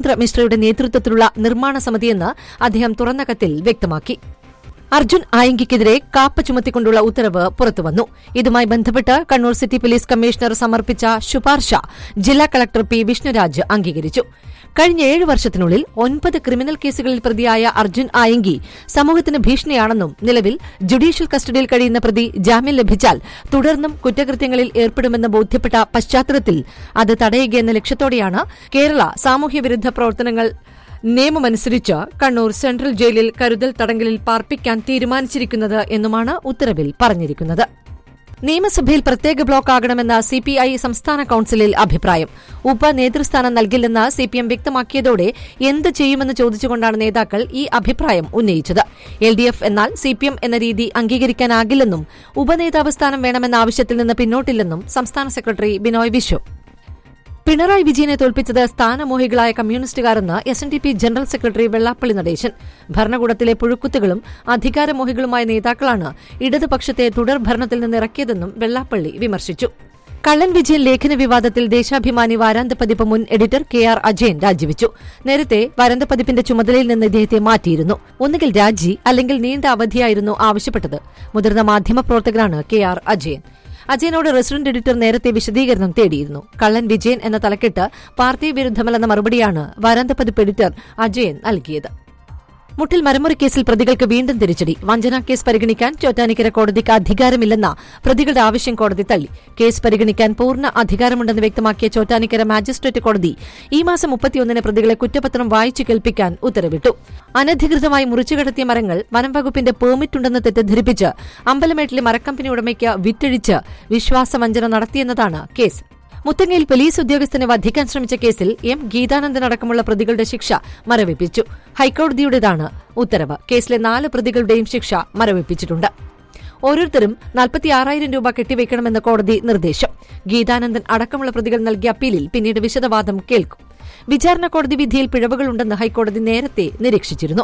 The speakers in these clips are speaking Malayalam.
ജിതേന്ദ്ര മിശ്രയുടെ നേതൃത്വത്തിലുള്ള നിർമ്മാണ സമിതിയെന്ന് അദ്ദേഹം തുറന്ന കത്തിൽ വ്യക്തമാക്കി അർജുൻ ആയങ്കിക്കെതിരെ കാപ്പ ചുമത്തിക്കൊണ്ടുള്ള ഉത്തരവ് പുറത്തുവന്നു ഇതുമായി ബന്ധപ്പെട്ട് കണ്ണൂർ സിറ്റി പോലീസ് കമ്മീഷണർ സമർപ്പിച്ച ശുപാർശ ജില്ലാ കളക്ടർ പി വിഷ്ണുരാജ് അംഗീകരിച്ചു കഴിഞ്ഞ ഏഴ് വർഷത്തിനുള്ളിൽ ഒൻപത് ക്രിമിനൽ കേസുകളിൽ പ്രതിയായ അർജുൻ ആയങ്കി സമൂഹത്തിന് ഭീഷണിയാണെന്നും നിലവിൽ ജുഡീഷ്യൽ കസ്റ്റഡിയിൽ കഴിയുന്ന പ്രതി ജാമ്യം ലഭിച്ചാൽ തുടർന്നും കുറ്റകൃത്യങ്ങളിൽ ഏർപ്പെടുമെന്ന് ബോധ്യപ്പെട്ട പശ്ചാത്തലത്തിൽ അത് തടയുകയെന്ന ലക്ഷ്യത്തോടെയാണ് കേരള സാമൂഹ്യവിരുദ്ധ പ്രവർത്തനങ്ങൾ നിയമമനുസരിച്ച് കണ്ണൂർ സെൻട്രൽ ജയിലിൽ കരുതൽ തടങ്കലിൽ പാർപ്പിക്കാൻ തീരുമാനിച്ചിരിക്കുന്നത് എന്നുമാണ് ഉത്തരവിൽ പറഞ്ഞിരിക്കുന്നത് നിയമസഭയിൽ പ്രത്യേക ബ്ലോക്ക് ആകണമെന്ന സിപിഐ സംസ്ഥാന കൌൺസിലിൽ അഭിപ്രായം ഉപ നേതൃസ്ഥാനം നൽകില്ലെന്ന് സിപിഎം വ്യക്തമാക്കിയതോടെ എന്ത് ചെയ്യുമെന്ന് ചോദിച്ചുകൊണ്ടാണ് നേതാക്കൾ ഈ അഭിപ്രായം ഉന്നയിച്ചത് എൽ ഡി എഫ് എന്നാൽ സിപിഎം എന്ന രീതി അംഗീകരിക്കാനാകില്ലെന്നും ഉപനേതാവ് സ്ഥാനം വേണമെന്ന ആവശ്യത്തിൽ നിന്ന് പിന്നോട്ടില്ലെന്നും സംസ്ഥാന സെക്രട്ടറി ബിനോയ് വിശ്വം പിണറായി വിജയനെ തോൽപ്പിച്ചത് സ്ഥാനമോഹികളായ കമ്മ്യൂണിസ്റ്റുകാരെന്ന് S N D P general secretary Vellappally Natesan ഭരണകൂടത്തിലെ പുഴുക്കുത്തുകളും അധികാരമോഹികളുമായ നേതാക്കളാണ് ഇടതുപക്ഷത്തെ തുടർ ഭരണത്തിൽ നിന്ന് ഇറക്കിയതെന്നും വെള്ളാപ്പള്ളി വിമർശിച്ചു കള്ളൻ വിജയൻ ലേഖന വിവാദത്തിൽ ദേശാഭിമാനി വാരാന്ത പതിപ്പ് മുൻ എഡിറ്റർ കെ ആർ അജയൻ രാജിവെച്ചു നേരത്തെ വാരാന്ത പതിപ്പിന്റെ ചുമതലയിൽ നിന്ന് ഇദ്ദേഹത്തെ മാറ്റിയിരുന്നു ഒന്നുകിൽ രാജി അല്ലെങ്കിൽ നീണ്ട അവധിയായിരുന്നു ആവശ്യപ്പെട്ടത് മുതിർന്ന മാധ്യമപ്രവർത്തകനാണ് കെ ആർ അജയൻ അജയനോട് റെസിഡന്റ് എഡിറ്റർ നേരത്തെ വിശദീകരണം തേടിയിരുന്നു കള്ളൻ വിജയൻ എന്ന തലക്കെട്ട് പാർട്ടി വിരുദ്ധമല്ലെന്ന മറുപടിയാണ് വാരാന്തപതിപ്പ് എഡിറ്റർ അജയൻ നൽകിയത് മുട്ടിൽ മരമുറി കേസിൽ പ്രതികൾക്ക് വീണ്ടും തിരിച്ചടി വഞ്ചനാ കേസ് പരിഗണിക്കാൻ ചോറ്റാനിക്കര കോടതിക്ക് അധികാരമില്ലെന്ന പ്രതികളുടെ ആവശ്യം കോടതി തള്ളി കേസ് പരിഗണിക്കാൻ പൂർണ്ണ അധികാരമുണ്ടെന്ന് വ്യക്തമാക്കിയ ചോറ്റാനിക്കര മാജിസ്ട്രേറ്റ് കോടതി ഈ മാസം മുപ്പത്തിയൊന്നിന് പ്രതികളെ കുറ്റപത്രം വായിച്ചു കേൾപ്പിക്കാൻ ഉത്തരവിട്ടു അനധികൃതമായി മുറിച്ചുകടത്തിയ മരങ്ങൾ വനം വകുപ്പിന്റെ പെർമിറ്റ് ഉണ്ടെന്ന് തെറ്റിദ്ധരിപ്പിച്ച് അമ്പലമേട്ടിലെ മരക്കമ്പനി ഉടമയ്ക്ക് വിറ്റഴിച്ച് വിശ്വാസവഞ്ചന നടത്തിയെന്നതാണ് കേസ് മുത്തങ്ങയിൽ പോലീസ് ഉദ്യോഗസ്ഥനെ വധിക്കാൻ ശ്രമിച്ച കേസിൽ എം ഗീതാനന്ദൻ അടക്കമുള്ള പ്രതികളുടെ ശിക്ഷ മരവിപ്പിച്ചു ഹൈക്കോടതിയുടേതാണ് ഉത്തരവ് കേസിലെ നാല് പ്രതികളുടെയും ശിക്ഷ മരവിപ്പിച്ചിട്ടുണ്ട് ഓരോരുത്തരും നാൽപ്പത്തിയാറായിരം രൂപ കെട്ടിവെക്കണമെന്ന കോടതി നിർദ്ദേശം ഗീതാനന്ദൻ അടക്കമുള്ള പ്രതികൾ നൽകിയ അപ്പീലിൽ പിന്നീട് വിശദവാദം കേൾക്കും വിചാരണ കോടതി വിധിയിൽ പിഴവുകളുണ്ടെന്ന് ഹൈക്കോടതി നേരത്തെ നിരീക്ഷിച്ചിരുന്നു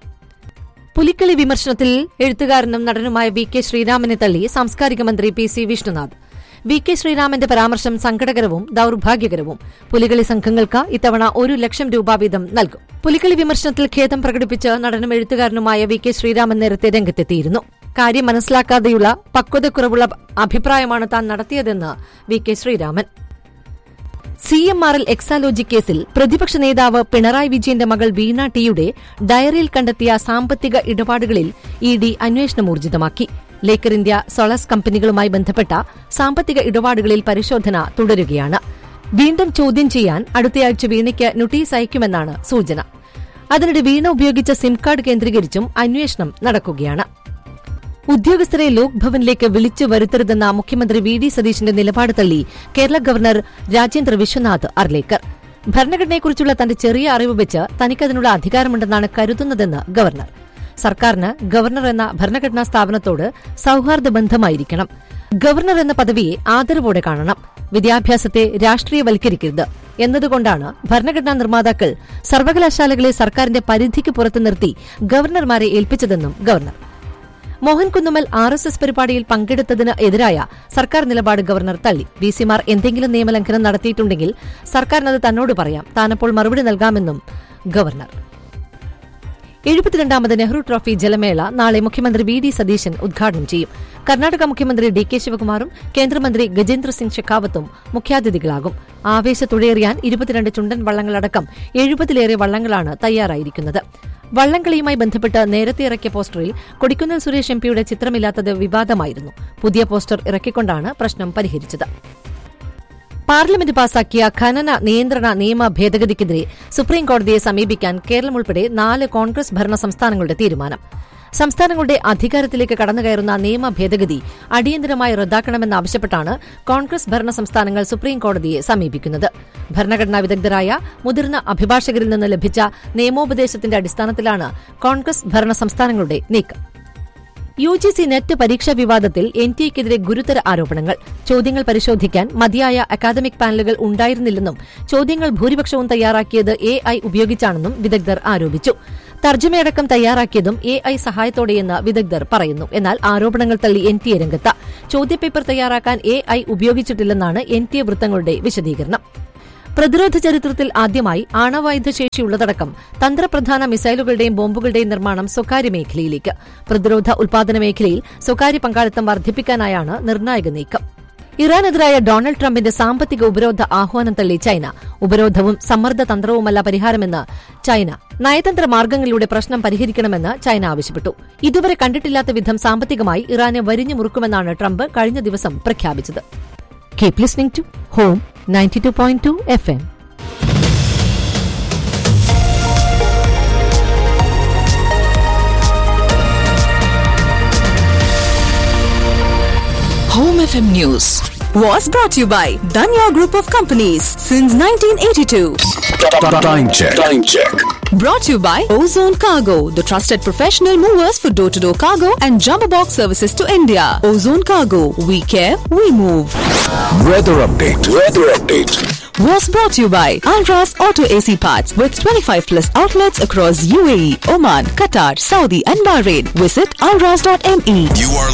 പുലിക്കളി വിമർശനത്തിൽ എഴുത്തുകാരനും നടനുമായ വി കെ ശ്രീരാമനെ തള്ളി സാംസ്കാരിക മന്ത്രി P C Vishnunath V K ശ്രീരാമന്റെ പരാമർശം സങ്കടകരവും ദൌർഭാഗ്യകരവും പുലികളി സംഘങ്ങൾക്ക് ഇത്തവണ ഒരു ലക്ഷം രൂപ വീതം നൽകും പുലികളി വിമർശനത്തിൽ ഖേദം പ്രകടിപ്പിച്ച് നടനും എഴുത്തുകാരനുമായ വി കെ ശ്രീരാമൻ നേരത്തെ രംഗത്തെത്തിയിരുന്നു കാര്യം മനസ്സിലാക്കാതെയുള്ള പക്വതക്കുറവുള്ള അഭിപ്രായമാണ് താൻ നടത്തിയതെന്ന് V K Sreeraman C M R L Exalogic കേസിൽ പ്രതിപക്ഷ നേതാവ് പിണറായി വിജയന്റെ മകൾ വീണ ടിയുടെ ഡയറിയിൽ കണ്ടെത്തിയ സാമ്പത്തിക ഇടപാടുകളിൽ ഇ ഡി അന്വേഷണം ഊർജിതമാക്കി ലേക്കർ ഇന്ത്യ സോളസ് കമ്പനികളുമായി ബന്ധപ്പെട്ട സാമ്പത്തിക ഇടപാടുകളിൽ പരിശോധന തുടരുകയാണ് വീണ്ടും ചോദ്യം ചെയ്യാൻ അടുത്തയാഴ്ച വീണയ്ക്ക് നോട്ടീസ് അയക്കുമെന്നാണ് സൂചന അതിനിടെ വീണ ഉപയോഗിച്ച സിം കാർഡ് കേന്ദ്രീകരിച്ചും അന്വേഷണം നടക്കുകയാണ് ഉദ്യോഗസ്ഥരെ ലോക് ഭവനിലേക്ക് വിളിച്ചു വരുത്തരുതെന്ന മുഖ്യമന്ത്രി വി ഡി സതീശന്റെ നിലപാട് തള്ളി കേരള ഗവർണർ രാജേന്ദ്ര വിശ്വനാഥ് അർലേക്കർ ഭരണഘടനയെക്കുറിച്ചുള്ള തന്റെ ചെറിയ അറിവ് വെച്ച് തനിക്കതിനുള്ള അധികാരമുണ്ടെന്നാണ് കരുതുന്നതെന്ന് ഗവർണർ സർക്കാരിന് ഗവർണർ എന്ന ഭരണഘടനാ സ്ഥാപനത്തോട് സൌഹാർദ്ദ ബന്ധമായിരിക്കണം ഗവർണർ എന്ന പദവിയെ ആദരവോടെ കാണണം വിദ്യാഭ്യാസത്തെ രാഷ്ട്രീയവൽക്കരിക്കരുത് എന്നതുകൊണ്ടാണ് ഭരണഘടനാ നിർമ്മാതാക്കൾ സർവകലാശാലകളെ സർക്കാരിന്റെ പരിധിക്ക് പുറത്തു നിർത്തി ഗവർണർമാരെ ഏൽപ്പിച്ചതെന്നും governor Mohan Kunnummal R S S പരിപാടിയിൽ പങ്കെടുത്തതിന് എതിരായ സർക്കാർ നിലപാട് ഗവർണർ തള്ളി ബി സിമാർ എന്തെങ്കിലും നിയമലംഘനം നടത്തിയിട്ടുണ്ടെങ്കിൽ സർക്കാരിനത് തന്നോട് പറയാം താനപ്പോൾ മറുപടി നൽകാമെന്നും ഗവർണർ എഴുപത്തിരണ്ടാമത് നെഹ്റു ട്രോഫി ജലമേള നാളെ മുഖ്യമന്ത്രി വി ഡി സതീശൻ ഉദ്ഘാടനം ചെയ്യും കർണാടക മുഖ്യമന്ത്രി ഡി കെ ശിവകുമാറും കേന്ദ്രമന്ത്രി ഗജേന്ദ്ര സിംഗ് ഷെഖാവത്തും മുഖ്യാതിഥികളാകും ആവേശത്തുഴയേറിയാൻ ഇരുപത്തിരണ്ട് ചുണ്ടൻ വള്ളങ്ങളടക്കം എഴുപതിലേറെ വള്ളങ്ങളാണ് തയ്യാറായിരിക്കുന്നത് വള്ളംകളിയുമായി ബന്ധപ്പെട്ട് നേരത്തെ ഇറക്കിയ പോസ്റ്ററിൽ കൊടിക്കുന്നിൽ സുരേഷ് എംപിയുടെ ചിത്രമില്ലാത്തത് വിവാദമായിരുന്നു പുതിയ പോസ്റ്റർ ഇറക്കിക്കൊണ്ടാണ് പ്രശ്നം പരിഹരിച്ചത് പാർലമെന്റ് പാസാക്കിയ ഖനന നിയന്ത്രണ നിയമ ഭേദഗതിക്കെതിരെ സുപ്രീംകോടതിയെ സമീപിക്കാൻ കേരളം ഉൾപ്പെടെ നാല് കോൺഗ്രസ് ഭരണ സംസ്ഥാനങ്ങളുടെ തീരുമാനം സംസ്ഥാനങ്ങളുടെ അധികാരത്തിലേക്ക് കടന്നുകയറുന്ന നിയമ ഭേദഗതി അടിയന്തരമായി റദ്ദാക്കണമെന്നാവശ്യപ്പെട്ടാണ് കോൺഗ്രസ് ഭരണ സംസ്ഥാനങ്ങൾ സുപ്രീംകോടതിയെ സമീപിക്കുന്നത് ഭരണഘടനാ വിദഗ്ധരായ മുതിർന്ന അഭിഭാഷകരിൽ നിന്ന് ലഭിച്ച നിയമോപദേശത്തിന്റെ അടിസ്ഥാനത്തിലാണ് കോൺഗ്രസ് ഭരണ സംസ്ഥാനങ്ങളുടെ നീക്കം യു ജി സി നെറ്റ് പരീക്ഷാ വിവാദത്തിൽ എൻ ടി എക്കെതിരെ ഗുരുതര ആരോപണങ്ങൾ ചോദ്യങ്ങൾ പരിശോധിക്കാൻ മതിയായ അക്കാദമിക് പാനലുകൾ ഉണ്ടായിരുന്നില്ലെന്നും ചോദ്യങ്ങൾ ഭൂരിപക്ഷവും തയ്യാറാക്കിയത് എ ഐ ഉപയോഗിച്ചാണെന്നും വിദഗ്ധർ ആരോപിച്ചു തർജ്ജമയടക്കം തയ്യാറാക്കിയതും എ ഐ സഹായത്തോടെയെന്ന് വിദഗ്ധർ പറയുന്നു എന്നാൽ ആരോപണങ്ങൾ തള്ളി എൻ ടി എ രംഗത്ത് ചോദ്യപേപ്പർ തയ്യാറാക്കാൻ എ ഐ ഉപയോഗിച്ചിട്ടില്ലെന്നാണ് എൻ ടി എ വൃത്തങ്ങളുടെ വിശദീകരണം പ്രതിരോധ ചരിത്രത്തിൽ ആദ്യമായി ആണവായുധ ശേഷിയുള്ളതടക്കം തന്ത്രപ്രധാന മിസൈലുകളുടെയും ബോംബുകളുടെയും നിർമ്മാണം സ്വകാര്യ മേഖലയിലേക്ക് പ്രതിരോധ ഉൽപാദന മേഖലയിൽ സ്വകാര്യ പങ്കാളിത്തം വർദ്ധിപ്പിക്കാനായാണ് നിർണായക നീക്കം ഇറാനെതിരായ ഡൊണാൾഡ് ട്രംപിന്റെ സാമ്പത്തിക ഉപരോധ ആഹ്വാനം തള്ളി ചൈന ഉപരോധവും സമ്മർദ്ദ തന്ത്രവുമല്ല പരിഹാരമെന്ന് ചൈന നയതന്ത്ര മാർഗങ്ങളിലൂടെ പ്രശ്നം പരിഹരിക്കണമെന്ന് ചൈന ആവശ്യപ്പെട്ടു ഇതുവരെ കണ്ടിട്ടില്ലാത്ത വിധം സാമ്പത്തികമായി ഇറാനെ വരിഞ്ഞു മുറുക്കുമെന്നാണ് ട്രംപ് കഴിഞ്ഞ ദിവസം പ്രഖ്യാപിച്ചത് keep listening to home ninety two point two F M Home FM News was brought to you by Danya Group of Companies since 1982. Time check. Time check. Brought to you by Ozone Cargo, the trusted professional movers for door to door cargo and jumbo box services to India. Ozone Cargo, we care, we move. Weather update. Weather update. Was brought to you by Alras Auto AC Parts with 25 plus outlets across UAE, Oman, Qatar, Saudi, and Bahrain. Visit alras.me. You are